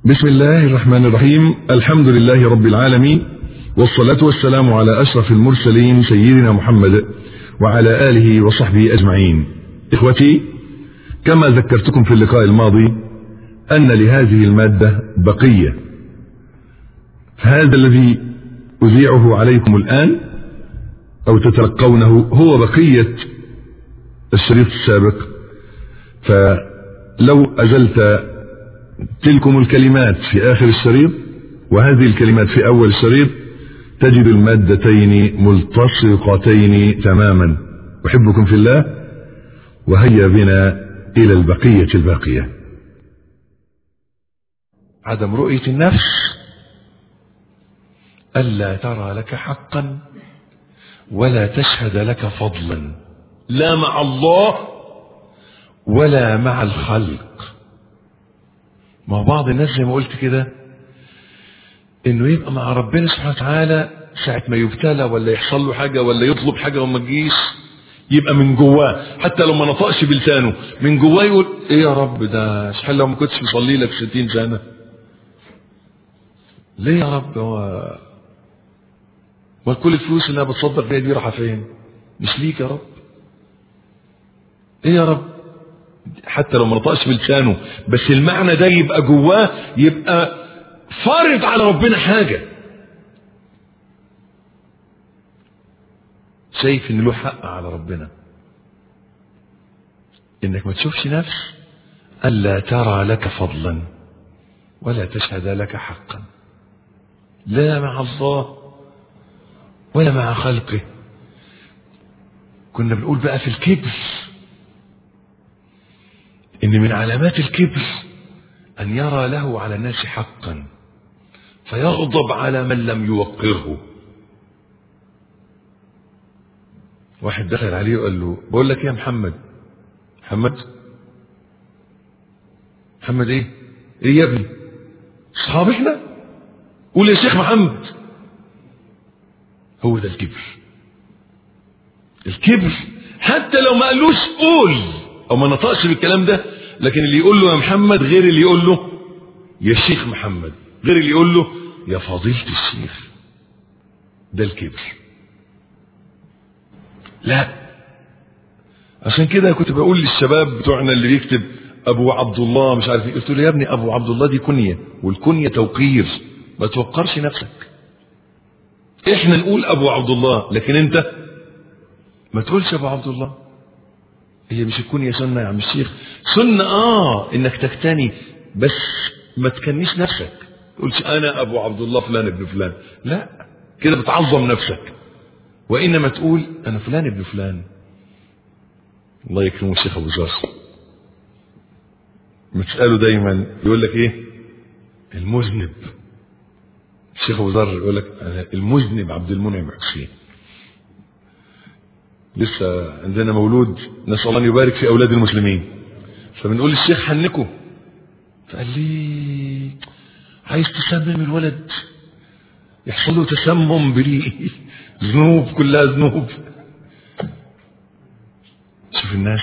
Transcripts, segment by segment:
بسم الله الرحمن الرحيم الحمد لله رب العالمين والصلاة والسلام على أشرف المرسلين سيدنا محمد وعلى آله وصحبه أجمعين إخوتي كما ذكرتكم في اللقاء الماضي أن لهذه المادة بقية هذا الذي أذيعه عليكم الآن أو تتلقونه هو بقية الشريط السابق فلو أزلت تلكم الكلمات في آخر الشريط وهذه الكلمات في أول الشريط تجد المادتين ملتصقتين تماما أحبكم في الله وهيا بنا إلى البقية الباقية عدم رؤية النفس ألا ترى لك حقا ولا تشهد لك فضلا لا مع الله ولا مع الخلق ما هو بعض الناس زي ما قلت كده انه يبقى مع ربنا سبحانه وتعالى ساعة ما يبتلى ولا يحصل له حاجة ولا يطلب حاجة وما تجيش يبقى من جواه حتى لو ما نطقش بلسانه من جواه يقول ايه يا رب ده شحال لو ما كنتش مصلي لك 60 سنة ليه يا رب هو وكل الفلوس اللي انا بتصدق بيها دي رايحه فين مش ليك يا رب ايه يا رب حتى لو ما نطقش بلسانه بس المعنى ده يبقى جواه يبقى فارض على ربنا حاجة شايف ان له حق على ربنا انك ما تشوفش نفس الا ترى لك فضلا ولا تشهد لك حقا لا مع الله ولا مع خلقه كنا بنقول بقى في الكبر ان من علامات الكبر ان يرى له على الناس حقا فيغضب على من لم يوقره واحد دخل عليه وقال له بقول لك ايه يا محمد محمد محمد ايه ايه يا ابني صحاب احنا قول يا شيخ محمد هو ده الكبر الكبر حتى لو ما قالوش قول او ما نطقش بالكلام ده لكن اللي يقول له يا محمد غير اللي يقول له يا شيخ محمد غير اللي يقول له يا فضيلة الشيخ ده الكبر لا عشان كده كنت بقول للشباب بتوعنا اللي بيكتب ابو عبد الله مش عارف ايه قلت له يا ابني ابو عبد الله دي كنيه والكنيه توقير ما توقرش نفسك احنا نقول ابو عبد الله لكن انت ما تقولش ابو عبد الله هي مش الكنية سنة يا عم الشيخ سنة اه انك تكتني بس ما تكنيش نفسك تقولش انا ابو عبد الله فلان ابن فلان لا كده بتعظم نفسك وانما تقول انا فلان ابن فلان الله يكرمه الشيخ ابو زار بتساله دايما يقول لك ايه المذنب الشيخ ابو ذر يقول لك المذنب عبد المنعم حسين لسه عندنا مولود نسال الله ان يبارك في اولاد المسلمين فبنقول للشيخ حنكه فقال لي عايز تسمم الولد يحصل له تسمم بريء ذنوب كلها ذنوب شوف الناس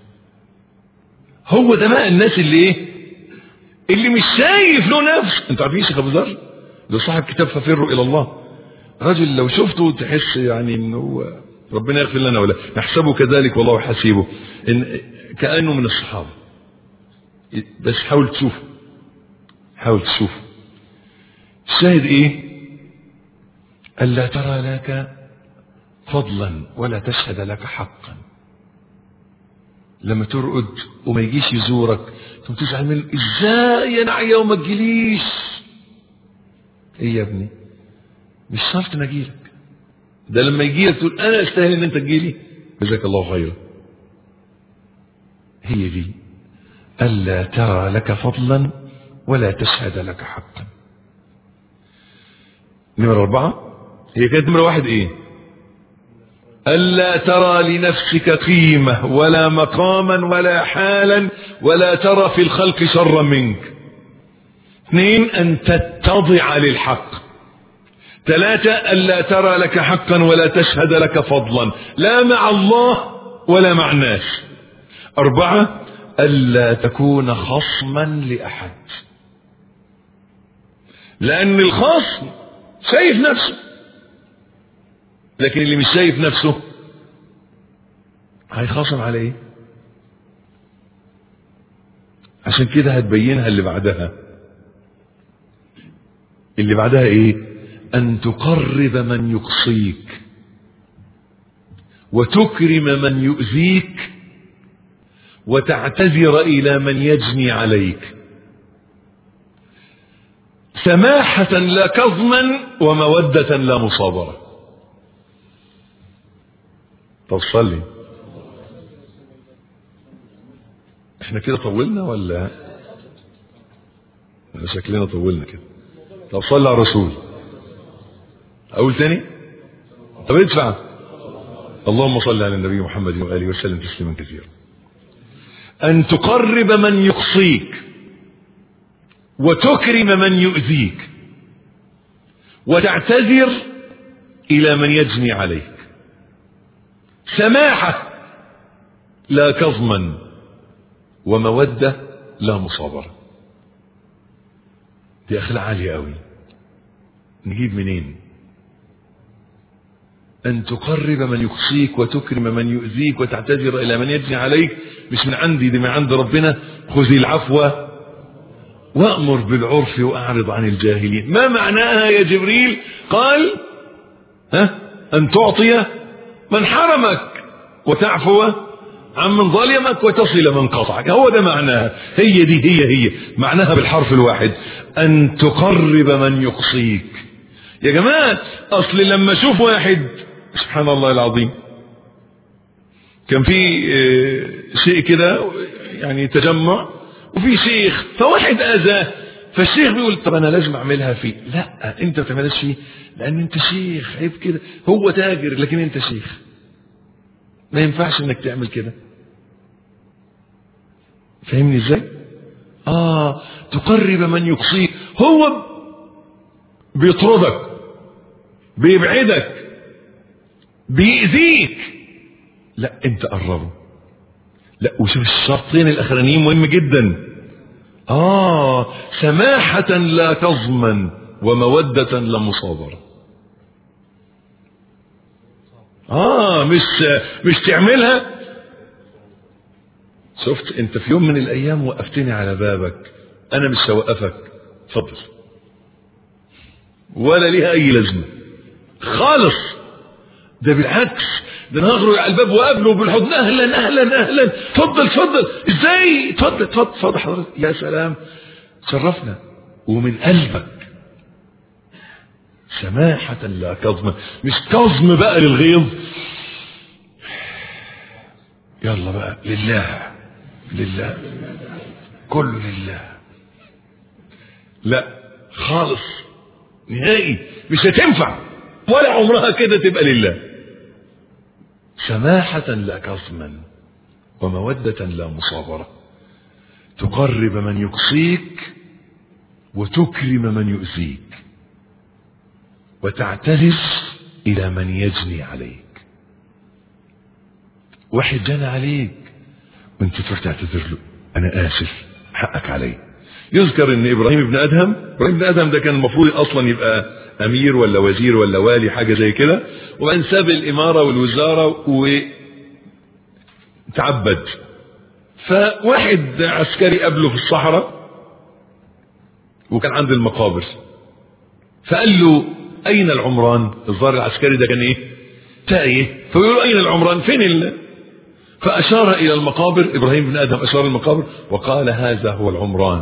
هو ده بقى الناس اللي ايه اللي مش شايف له نفس انتوا عارفين شيخ ابو ذر ده صاحب كتاب ففروا الى الله رجل لو شفته تحس يعني ان هو ربنا يغفر لنا ولا نحسبه كذلك والله حسيبه إن كانه من الصحابه بس حاول تشوفه حاول تشوفه الشاهد ايه الا ترى لك فضلا ولا تشهد لك حقا لما ترقد وما يجيش يزورك ثم تزعل منه ازاي انا عيا وما تجيليش ايه يا ابني مش شرط انا اجيلك ده لما يجي لك تقول انا استاهل ان انت تجيلي جزاك الله خيرا هي دي الا ترى لك فضلا ولا تشهد لك حقا نمرة أربعة هي كانت نمرة واحد إيه ألا ترى لنفسك قيمة ولا مقاما ولا حالا ولا ترى في الخلق شرا منك اثنين أن تتضع للحق ثلاثة ألا ترى لك حقا ولا تشهد لك فضلا لا مع الله ولا مع الناس أربعة ألا تكون خصما لأحد لأن الخصم شايف نفسه لكن اللي مش شايف نفسه هيخاصم على ايه عشان كده هتبينها اللي بعدها اللي بعدها ايه ان تقرب من يقصيك وتكرم من يؤذيك وتعتذر الى من يجني عليك سماحة لا كظما ومودة لا مصابرة طب صلي احنا كده طولنا ولا ولا شكلنا طولنا كده طب صلى على الرسول اقول تاني طب ادفع اللهم صل على النبي محمد واله وسلم تسليما كثيرا ان تقرب من يقصيك وتكرم من يؤذيك وتعتذر الى من يجني عليك سماحه لا كظما ومودة لا مصابرة دي أخلاق عالية قوي نجيب منين أن تقرب من يقصيك وتكرم من يؤذيك وتعتذر إلى من يجني عليك مش من عندي دي من عند ربنا خذ العفو وأمر بالعرف وأعرض عن الجاهلين ما معناها يا جبريل قال ها أن تعطي من حرمك وتعفو عمن ظلمك وتصل من قطعك هو ده معناها هي دي هي هي معناها بالحرف الواحد أن تقرب من يقصيك يا جماعة أصل لما أشوف واحد سبحان الله العظيم كان في شيء كده يعني تجمع وفي شيخ فواحد أذاه فالشيخ بيقول طب أنا لازم أعملها فيه لا أنت ما تعملهاش فيه لأن أنت شيخ عيب كده هو تاجر لكن أنت شيخ ما ينفعش انك تعمل كده فاهمني ازاي اه تقرب من يقصيك هو بيطردك بيبعدك بيأذيك لا انت قربه لا وشوف الشرطين الاخرانيين مهم جدا اه سماحة لا تضمن ومودة لا مصابرة اه مش مش تعملها شفت انت في يوم من الايام وقفتني على بابك انا مش هوقفك اتفضل ولا ليها اي لازمه خالص ده بالعكس ده انا هخرج على الباب وقابله بالحضن اهلا اهلا اهلا اتفضل اتفضل ازاي اتفضل اتفضل اتفضل حضرتك يا سلام شرفنا ومن قلبك سماحة لا كظم مش كظم بقى للغيظ يلا بقى لله لله كله لله لا خالص نهائي مش هتنفع ولا عمرها كده تبقى لله سماحة لا كظما ومودة لا مصابرة تقرب من يقصيك وتكرم من يؤذيك وتعتذر إلى من يجني عليك واحد جنى عليك وانت تروح تعتذر له انا اسف حقك علي يذكر ان ابراهيم بن ادهم ابراهيم بن ادهم ده كان المفروض اصلا يبقى امير ولا وزير ولا والي حاجه زي كده وبعدين ساب الاماره والوزاره وتعبد فواحد عسكري قابله في الصحراء وكان عند المقابر فقال له اين العمران الظاهر العسكري ده كان ايه تايه فيقول له اين العمران فين ال... فاشار الى المقابر ابراهيم بن ادم اشار المقابر وقال هذا هو العمران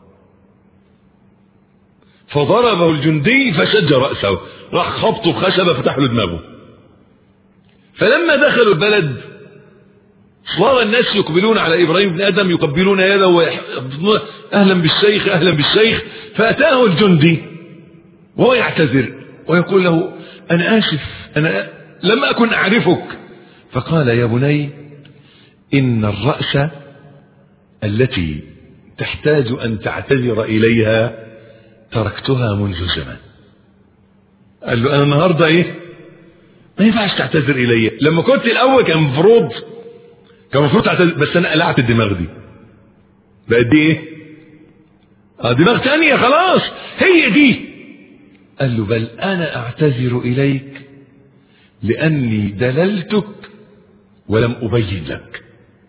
فضربه الجندي فشج راسه راح خبطه بخشبه فتح له دماغه فلما دخلوا البلد صار الناس يقبلون على ابراهيم بن ادم يقبلون يده ويحضنون اهلا بالشيخ اهلا بالشيخ فاتاه الجندي وهو يعتذر ويقول له انا اسف انا لم اكن اعرفك فقال يا بني ان الراس التي تحتاج ان تعتذر اليها تركتها منذ زمان قال له انا النهارده ايه ما ينفعش تعتذر الي لما كنت الاول كان المفروض كان المفروض تعتذر بس انا قلعت الدماغ دي بقت دي ايه آه دماغ تانية خلاص هي دي قال له بل أنا أعتذر إليك لأني دللتك ولم أبين لك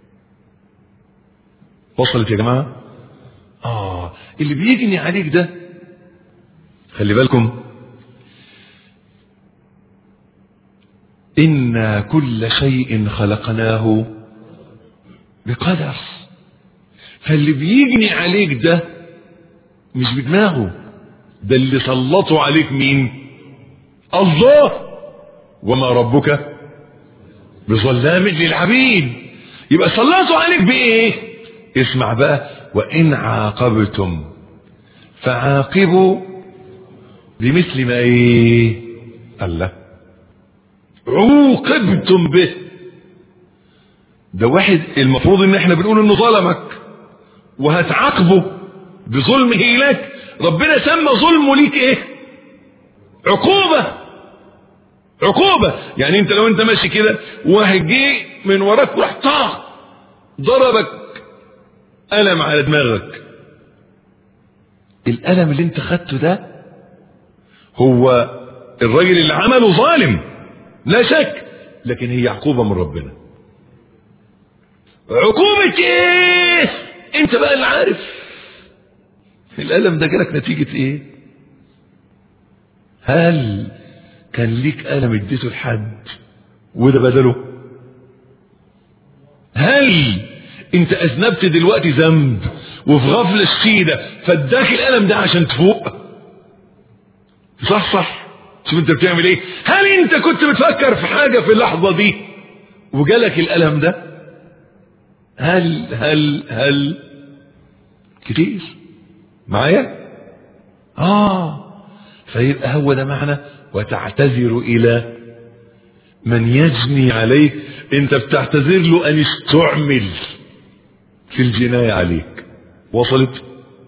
وصلت يا جماعة آه اللي بيجني عليك ده خلي بالكم إنا كل شيء خلقناه بقدر فاللي بيجني عليك ده مش بدماغه ده اللي سلطوا عليك مين الله وما ربك بظلام للعبيد يبقى سلطوا عليك بايه اسمع بقى وان عاقبتم فعاقبوا بمثل ما ايه الله عوقبتم به ده واحد المفروض ان احنا بنقول انه ظلمك وهتعاقبه بظلمه لك ربنا سمى ظلمه ليك ايه عقوبة عقوبة يعني انت لو انت ماشي كده واحد جه من وراك وراح طاق ضربك ألم على دماغك الألم اللي انت خدته ده هو الراجل اللي عمله ظالم لا شك لكن هي عقوبة من ربنا عقوبة ايه انت بقى اللي عارف الألم ده جالك نتيجة ايه هل كان ليك ألم اديته لحد وده بدله هل انت اذنبت دلوقتي ذنب وفي غفلة شديدة فاداك الألم ده عشان تفوق صح صح شوف انت بتعمل ايه هل انت كنت بتفكر في حاجة في اللحظة دي وجالك الألم ده هل هل هل كتير معايا اه فيبقى هو ده معنى وتعتذر الى من يجني عليك انت بتعتذر له ان استعمل في الجناية عليك وصلت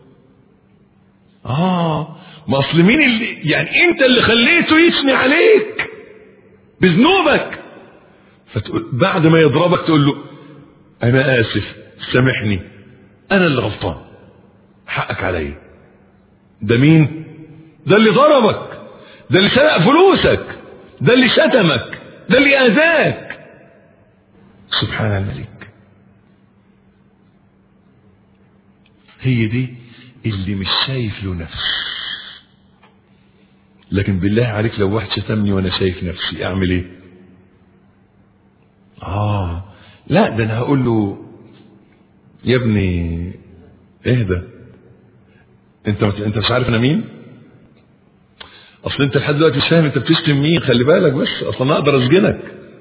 اه ما اصل مين اللي يعني انت اللي خليته يثني عليك بذنوبك فتقول بعد ما يضربك تقول له انا اسف سامحني انا اللي غلطان حقك عليا ده مين ده اللي ضربك ده اللي سرق فلوسك ده اللي شتمك ده اللي اذاك سبحان الملك هي دي اللي مش شايف له نفس لكن بالله عليك لو واحد شتمني وانا شايف نفسي اعمل ايه اه لا ده انا هقول له يا ابني اهدى انت انت مش عارف انا مين اصل انت لحد دلوقتي مش فاهم انت بتشتم مين خلي بالك بس اصل انا اقدر اسجنك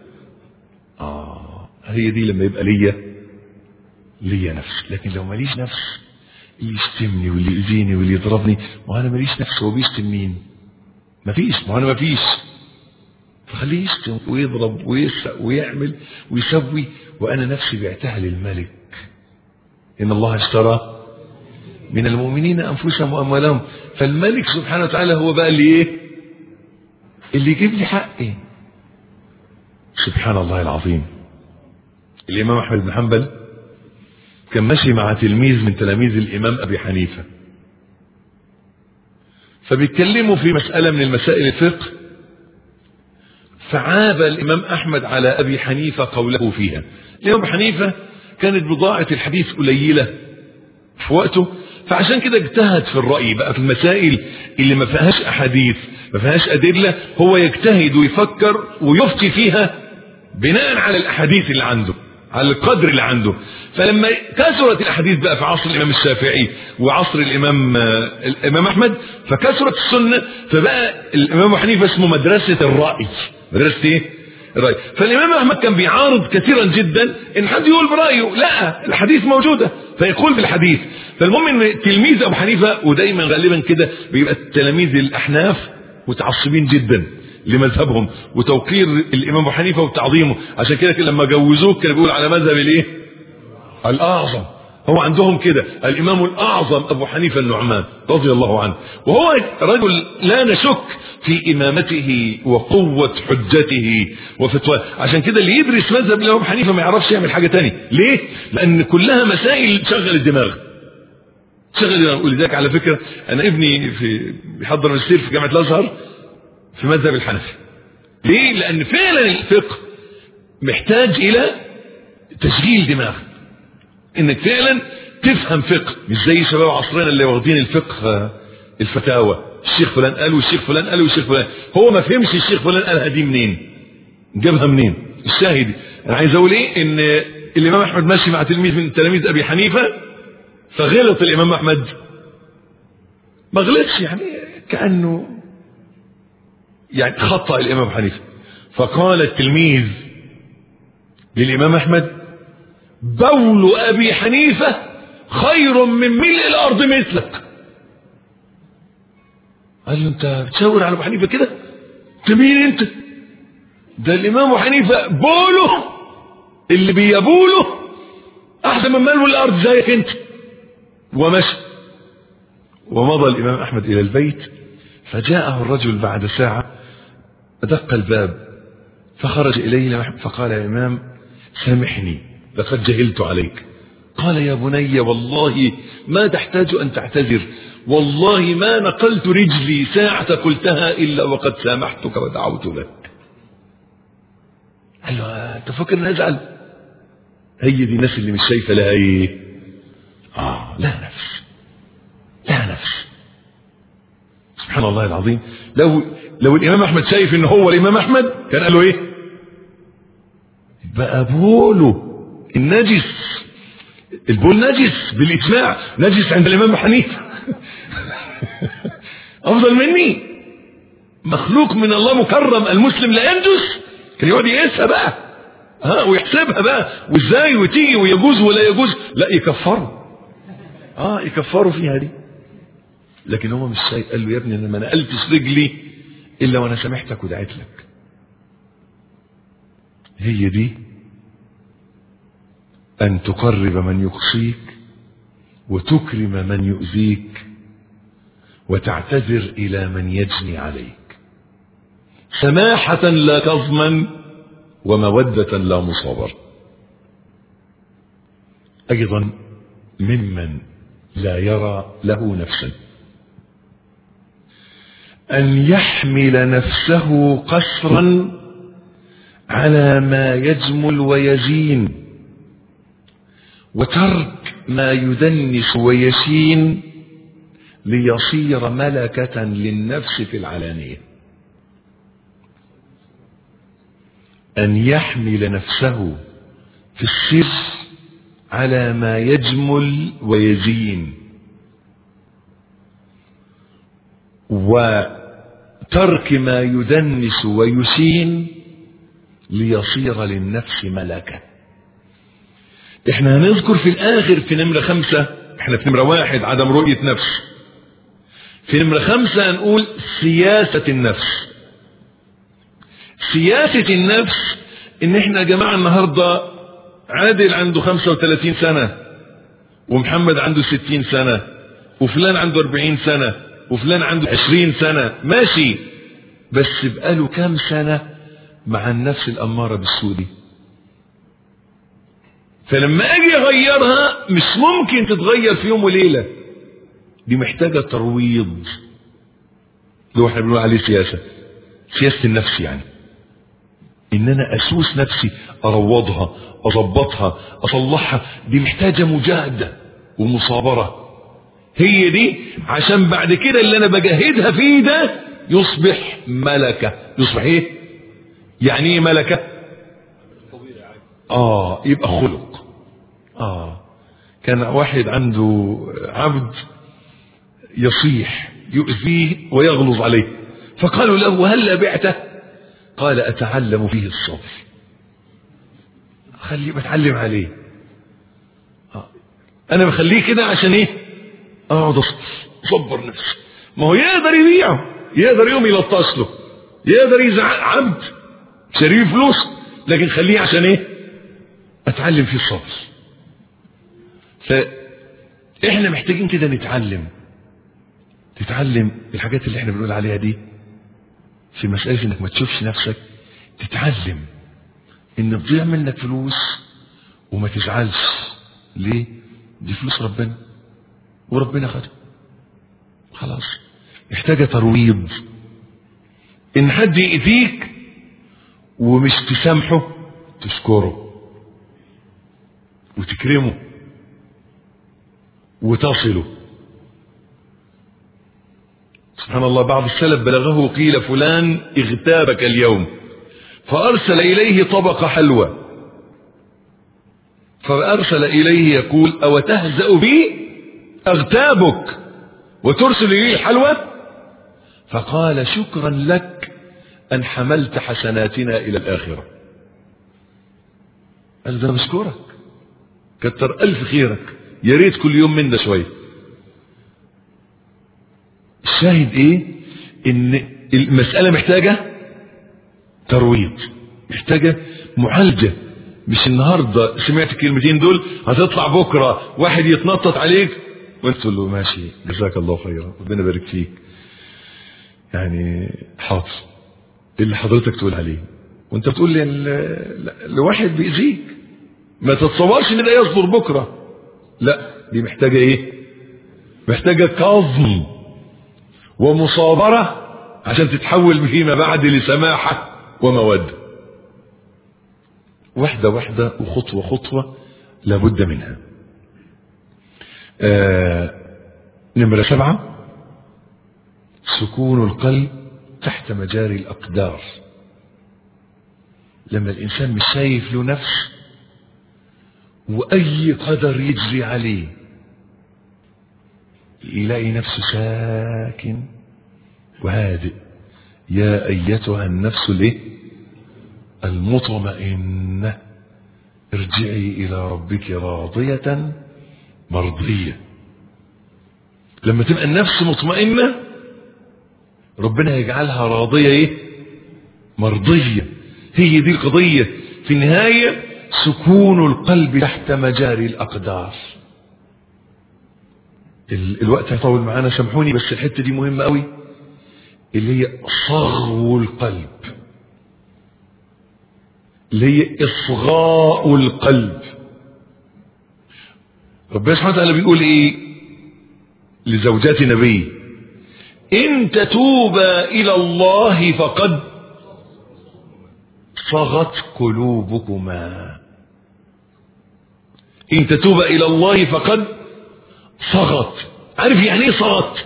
اه هي دي لما يبقى ليا ليا نفس لكن لو ماليش نفس اللي يشتمني واللي يأذيني واللي يضربني ما انا ماليش نفس هو بيشتم مين مفيش ما انا مفيش فخليه يشتم ويضرب ويسرق ويعمل ويسوي وانا نفسي بعتها للملك ان الله اشترى من المؤمنين انفسهم واموالهم فالملك سبحانه وتعالى هو بقى اللي ايه اللي يجيب لي حقي سبحان الله العظيم الامام احمد بن حنبل كان ماشي مع تلميذ من تلاميذ الامام ابي حنيفه فبيتكلموا في مساله من المسائل الفقه فعاب الامام احمد على ابي حنيفه قوله فيها الامام حنيفه كانت بضاعه الحديث قليله في وقته فعشان كده اجتهد في الرأي بقى في المسائل اللي ما فيهاش أحاديث ما فيهاش أدلة هو يجتهد ويفكر ويفتي فيها بناء على الأحاديث اللي عنده على القدر اللي عنده فلما كثرت الأحاديث بقى في عصر الإمام الشافعي وعصر الإمام الإمام أحمد فكثرت السنة فبقى الإمام حنيفة اسمه مدرسة الرأي مدرسة إيه؟ الرأي فالإمام أحمد كان بيعارض كثيرا جدا إن حد يقول برأيه لا الحديث موجودة فيقول بالحديث فالمهم ان تلميذ ابو حنيفه ودايما غالبا كده بيبقى التلاميذ الاحناف متعصبين جدا لمذهبهم وتوقير الامام ابو حنيفه وتعظيمه عشان كده لما جوزوه كان بيقول على مذهب الايه الاعظم هو عندهم كده الامام الاعظم ابو حنيفه النعمان رضي الله عنه وهو رجل لا نشك في امامته وقوه حجته وفتواه عشان كده اللي يدرس مذهب الامام ابو حنيفه ما يعرفش يعمل حاجه تانية ليه لان كلها مسائل تشغل الدماغ شغل ولذلك على فكره انا ابني في بيحضر ماجستير في جامعه الازهر في مذهب الحنفي ليه؟ لان فعلا الفقه محتاج الى تشغيل دماغ انك فعلا تفهم فقه مش زي شباب عصرنا اللي واخدين الفقه الفتاوى الشيخ فلان قال والشيخ فلان قال والشيخ فلان هو ما فهمش الشيخ فلان قالها دي منين جابها منين الشاهد انا عايز اقول ايه ان الامام احمد ماشي مع تلميذ من تلاميذ ابي حنيفه فغلط الامام احمد ما غلطش يعني كانه يعني خطا الامام حنيفه فقال التلميذ للامام احمد بول ابي حنيفه خير من ملء الارض مثلك قال له انت بتشاور على ابو حنيفه كده انت مين انت ده الامام ابو حنيفه بوله اللي بيبوله احسن من مال الارض زيك انت ومشى ومضى الامام احمد الى البيت فجاءه الرجل بعد ساعه دق الباب فخرج اليه فقال يا امام سامحني لقد جهلت عليك قال يا بني والله ما تحتاج ان تعتذر والله ما نقلت رجلي ساعة قلتها إلا وقد سامحتك ودعوت لك قال له أنت فاكر أن أزعل هي دي الناس اللي مش شايفة لها إيه آه لا نفس لا نفس سبحان الله العظيم لو لو الإمام أحمد شايف إن هو الإمام أحمد كان قال له إيه بقى بوله النجس البول نجس بالإجماع نجس عند الإمام حنيفة افضل مني مخلوق من الله مكرم المسلم لا ينجس كان يقعد يقيسها بقى ها ويحسبها بقى وازاي وتيجي ويجوز ولا يجوز لا يكفروا اه يكفروا فيها دي لكن هو مش شايف قال له يا ابني انا ما نقلتش رجلي الا وانا سامحتك ودعيت لك هي دي ان تقرب من يقصيك وتكرم من يؤذيك وتعتذر الى من يجني عليك سماحة لا تضمن ومودة لا مصابر ايضا ممن لا يرى له نفسا ان يحمل نفسه قسرا على ما يجمل ويزين وترك ما يدنس ويشين ليصير ملكة للنفس في العلانية أن يحمل نفسه في السر على ما يجمل ويزين وترك ما يدنس ويشين ليصير للنفس ملكه احنا هنذكر في الاخر في نمرة خمسة احنا في نمرة واحد عدم رؤية نفس في نمرة خمسة هنقول سياسة النفس سياسة النفس ان احنا يا جماعة النهاردة عادل عنده 35 سنة ومحمد عنده 60 سنة وفلان عنده 40 سنة وفلان عنده 20 سنة ماشي بس بقاله كام سنة مع النفس الأمارة بالسوء دي فلما اجي اغيرها مش ممكن تتغير في يوم وليله دي محتاجه ترويض اللي احنا بنقول عليه سياسه سياسه النفس يعني ان انا اسوس نفسي اروضها اظبطها اصلحها دي محتاجه مجاهده ومصابره هي دي عشان بعد كده اللي انا بجاهدها فيه ده يصبح ملكه يصبح ايه يعني ايه ملكه اه يبقى خلق اه كان واحد عنده عبد يصيح يؤذيه ويغلظ عليه فقالوا له هل بعته قال اتعلم فيه الصبر خليه بتعلم عليه آه. انا بخليه كده عشان ايه اقعد اصبر صبر نفسي ما هو يقدر يبيعه يقدر يوم يلطش له يقدر يزعق عبد شاريه فلوس لكن خليه عشان ايه اتعلم فيه الصبر فاحنا محتاجين كده نتعلم تتعلم الحاجات اللي احنا بنقول عليها دي في مسألة انك ما تشوفش نفسك تتعلم ان تضيع منك فلوس وما تزعلش ليه دي فلوس ربنا وربنا خده خلاص محتاجة ترويض ان حد يأذيك ومش تسامحه تشكره وتكرمه وتصله سبحان الله بعض السلف بلغه قيل فلان اغتابك اليوم فأرسل إليه طبق حلوى فأرسل إليه يقول أو تهزأ بي أغتابك وترسل إليه الحلوى فقال شكرا لك أن حملت حسناتنا إلى الآخرة قال ده بشكرك كتر ألف خيرك يا ريت كل يوم من ده شوية الشاهد ايه ان المسألة محتاجة ترويض محتاجة معالجة مش النهاردة سمعت الكلمتين دول هتطلع بكرة واحد يتنطط عليك وانت تقول له ماشي جزاك الله خيرا ربنا يبارك فيك يعني حاضر اللي حضرتك تقول عليه وانت بتقول لي لواحد بيأذيك ما تتصورش ان ده يصبر بكرة لا دي محتاجة ايه محتاجة كظم ومصابرة عشان تتحول فيما بعد لسماحة ومودة واحدة واحدة وخطوة خطوة لابد منها آه نمرة سبعة سكون القلب تحت مجاري الأقدار لما الإنسان مش شايف له نفس وأي قدر يجري عليه يلاقي نفسه ساكن وهادئ يا أيتها النفس ليه المطمئنة ارجعي إلى ربك راضية مرضية لما تبقى النفس مطمئنة ربنا يجعلها راضية ايه مرضية هي دي القضية في النهاية سكون القلب تحت مجاري الأقدار الوقت هيطول معانا سامحوني بس الحتة دي مهمة قوي اللي هي صغو القلب اللي هي إصغاء القلب ربنا سبحانه وتعالى بيقول ايه لزوجات نبيه ان تتوبا الى الله فقد صغت قلوبكما ان تتوبا الى الله فقد صغت عارف يعني ايه صغت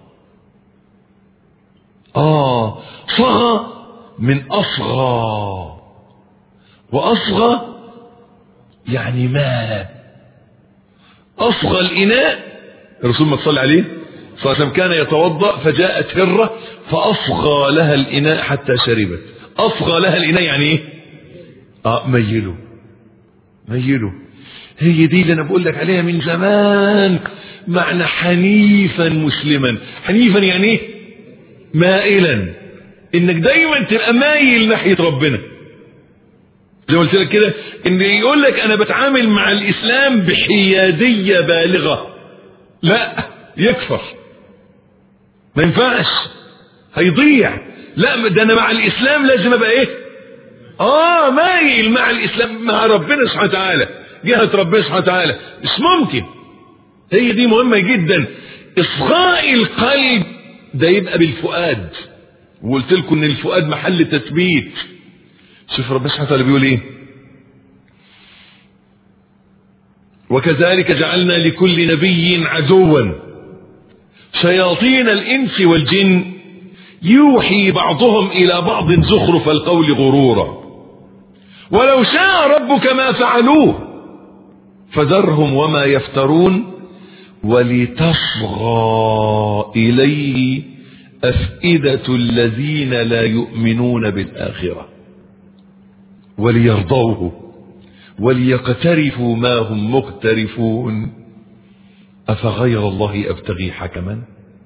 اه صغى من اصغى واصغى يعني مال اصغى الاناء الرسول ما صلى عليه صلى الله عليه وسلم كان يتوضا فجاءت هره فاصغى لها الاناء حتى شربت اصغى لها الاناء يعني ايه اه ميلوا ميلوا هي دي اللي انا بقول لك عليها من زمان معنى حنيفا مسلما حنيفا يعني ايه مائلا انك دايما تبقى مايل ناحيه ربنا زي ما قلت لك كده ان يقول لك انا بتعامل مع الاسلام بحياديه بالغه لا يكفر ما ينفعش هيضيع لا ده انا مع الاسلام لازم ابقى ايه اه مايل مع الاسلام مع ربنا سبحانه وتعالى جهه ربنا سبحانه وتعالى مش ممكن هي دي مهمه جدا اصغاء القلب ده يبقى بالفؤاد وقلت لكم ان الفؤاد محل تثبيت شوف ربنا سبحانه وتعالى بيقول ايه وكذلك جعلنا لكل نبي عدوا شياطين الانس والجن يوحي بعضهم الى بعض زخرف القول غرورا ولو شاء ربك ما فعلوه فذرهم وما يفترون ولتصغى اليه افئده الذين لا يؤمنون بالاخره وليرضوه وليقترفوا ما هم مقترفون أفغير الله أبتغي حكما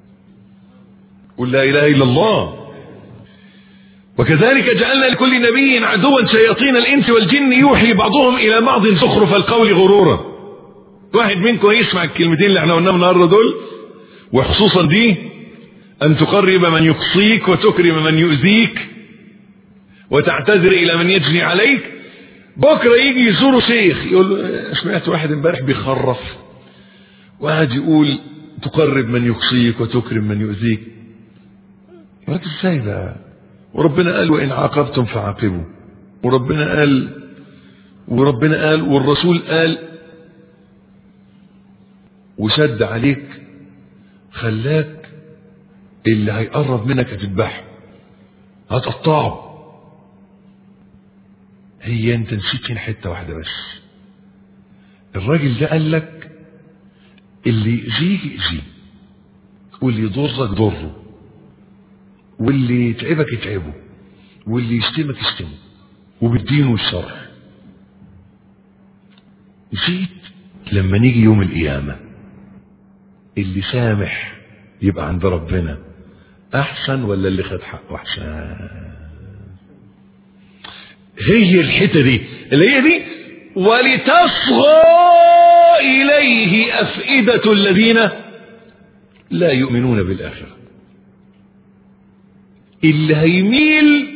قل لا إله إلا الله وكذلك جعلنا لكل نبي عدوا شياطين الإنس والجن يوحي بعضهم إلى بعض زخرف القول غرورا واحد منكم يسمع الكلمتين اللي احنا قلناهم النهارده دول وخصوصا دي أن تقرب من يقصيك وتكرم من يؤذيك وتعتذر إلى من يجني عليك بكرة يجي يزوره شيخ يقول له سمعت واحد امبارح بيخرف وقعد يقول تقرب من يقصيك وتكرم من يؤذيك يقول لك ازاي بقى وربنا قال وان عاقبتم فعاقبوا وربنا قال وربنا قال والرسول قال وشد عليك خلاك اللي هيقرب منك هتذبحه هتقطعه هي انت نسيت هنا حته واحده بس الراجل ده قال لك اللي يأذيك يأذيه واللي يضرك ضره واللي يتعبك يتعبه واللي يشتمك يشتمه وبالدين والشرع نسيت لما نيجي يوم القيامة اللي سامح يبقى عند ربنا أحسن ولا اللي خد حقه أحسن هي الحتة دي اللي هي دي ولتصغى إليه أفئدة الذين لا يؤمنون بالآخرة اللي هيميل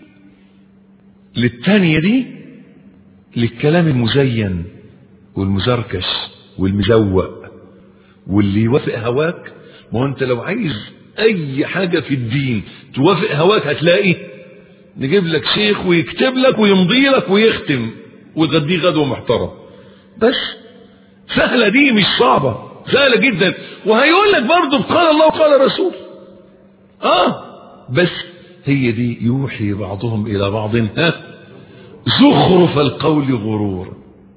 للتانية دي للكلام المزين والمزركش والمزوق واللي يوافق هواك ما هو انت لو عايز اي حاجة في الدين توافق هواك هتلاقي نجيب لك شيخ ويكتب لك ويمضي لك ويختم وتغديه غدوة محترم بس سهلة دي مش صعبة سهلة جدا وهيقول لك برضه قال الله وقال رسول اه بس هي دي يوحي بعضهم الى بعض ها زخرف القول غرورا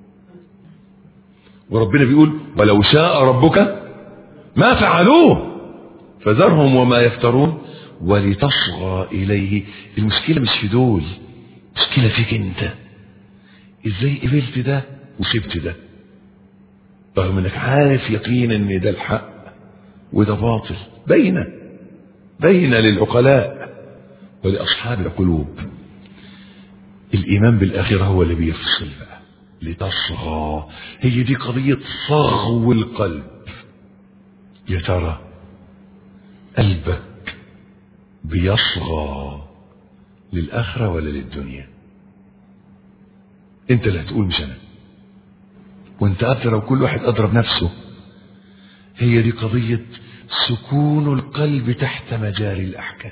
وربنا بيقول ولو شاء ربك ما فعلوه فذرهم وما يفترون ولتصغى اليه المشكله مش في دول المشكله فيك انت ازاي قبلت ده وسبت ده رغم انك عارف يقينا ان ده الحق وده باطل بين بين للعقلاء ولاصحاب القلوب الايمان بالاخره هو اللي بيفصل بقى لتصغى هي دي قضيه صغو القلب يا ترى قلبك بيصغى للاخره ولا للدنيا انت اللي هتقول مش انا وانت ادرى وكل واحد اضرب نفسه هي دي قضيه سكون القلب تحت مجاري الاحكام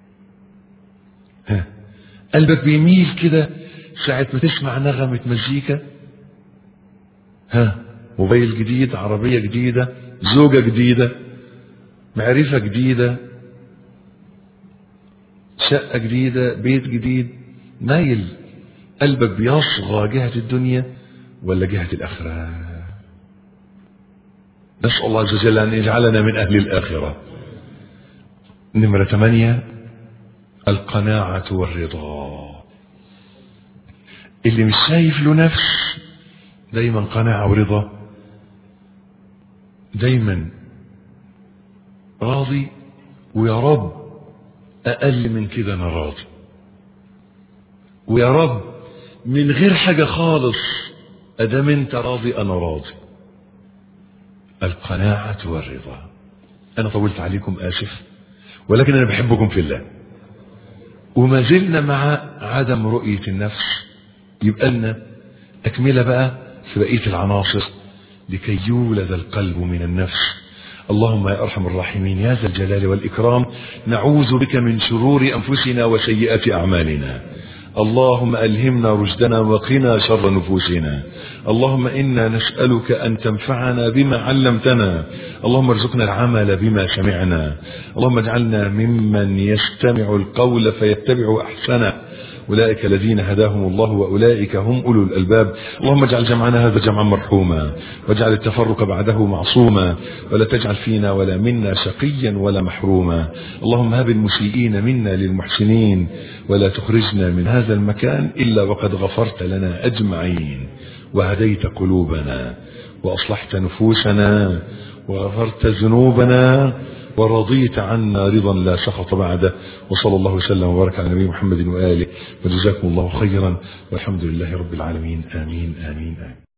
ها قلبك بيميل كده ساعة ما تسمع نغمة مزيكا ها موبايل جديد عربية جديدة زوجة جديدة معرفة جديدة شقة جديدة بيت جديد مايل قلبك بيصغى جهة الدنيا ولا جهة الآخرة نسأل الله عز وجل أن يجعلنا من أهل الآخرة نمرة ثمانية القناعة والرضا اللي مش شايف له نفس دايما قناعة ورضا دايما راضي ويا رب أقل من كده أنا راضي ويا رب من غير حاجة خالص أدام أنت راضي أنا راضي القناعة والرضا أنا طولت عليكم آسف ولكن أنا بحبكم في الله وما زلنا مع عدم رؤية النفس يبقى لنا تكملة بقى في بقية العناصر لكي يولد القلب من النفس اللهم يا أرحم الراحمين يا ذا الجلال والإكرام نعوذ بك من شرور أنفسنا وسيئات أعمالنا اللهم ألهمنا رشدنا وقنا شر نفوسنا اللهم إنا نسألك أن تنفعنا بما علمتنا اللهم ارزقنا العمل بما سمعنا اللهم اجعلنا ممن يستمع القول فيتبع أحسنه أولئك الذين هداهم الله وأولئك هم أولو الألباب اللهم اجعل جمعنا هذا جمعا مرحوما واجعل التفرق بعده معصوما ولا تجعل فينا ولا منا شقيا ولا محروما اللهم هب المسيئين منا للمحسنين ولا تخرجنا من هذا المكان إلا وقد غفرت لنا أجمعين وهديت قلوبنا وأصلحت نفوسنا وغفرت ذنوبنا ورضيت عنا رضا لا سخط بعده وصلى الله وسلم وبارك على نبينا محمد وآله وجزاكم الله خيرا والحمد لله رب العالمين آمين آمين آمين